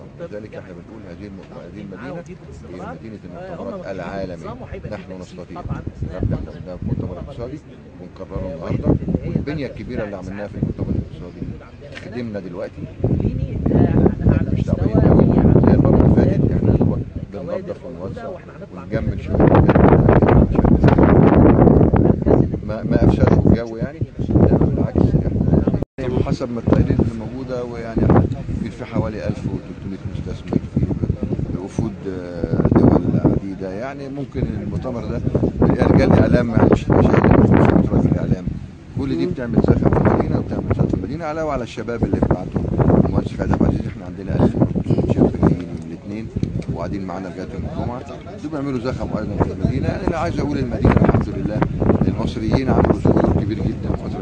لذلك احنا بنقول هذه الم- هذه المدينه معاهم هي فيتو باستمرار. مدينه آه، هم المؤتمرات في العالمي نظام وهيبقى في نحن تأثير نستطيع قطعاً أثناء نبدا احنا قدام المؤتمر الاقتصادي ونكرره آه، النهارده وحدة اللي هي والبنيه المركز الكبيره اللي بتاع عملناها في إسعاف المؤتمر الاقتصادي عندنا هنا. خدمنا دلوقتي كليني ده على اعلى مش مستوى تعبانين قوي في زي المره اللي فاتت عمليات احنا دوبك كوادر بننظف موجودة ونوسع واحنا هنطلع ونجمل من شويه هنا حاجات ما ما افسدوا الجو يعني لا بالعكس احنا حسب ما التقارير اللي موجوده ويعني احنا في في حوالي 1300 مستثمر في وفود آه، دول عديده يعني ممكن المؤتمر ده رجال اعلام يعني مش مش أقل من 500 راجل اعلام كل دي بتعمل زخم في المدينه وبتعمل زخم في المدينه علاوه على الشباب اللي بعتوا المهندس خالد عبد العزيز احنا عندنا 1300 شاب جايين من الاثنين وقاعدين معانا لغايه يوم الجمعه دول بيعملوا زخم ايضا في المدينه يعني انا عايز اقول المدينه الحمد لله المصريين عملوا ظهور كبير جدا الفتره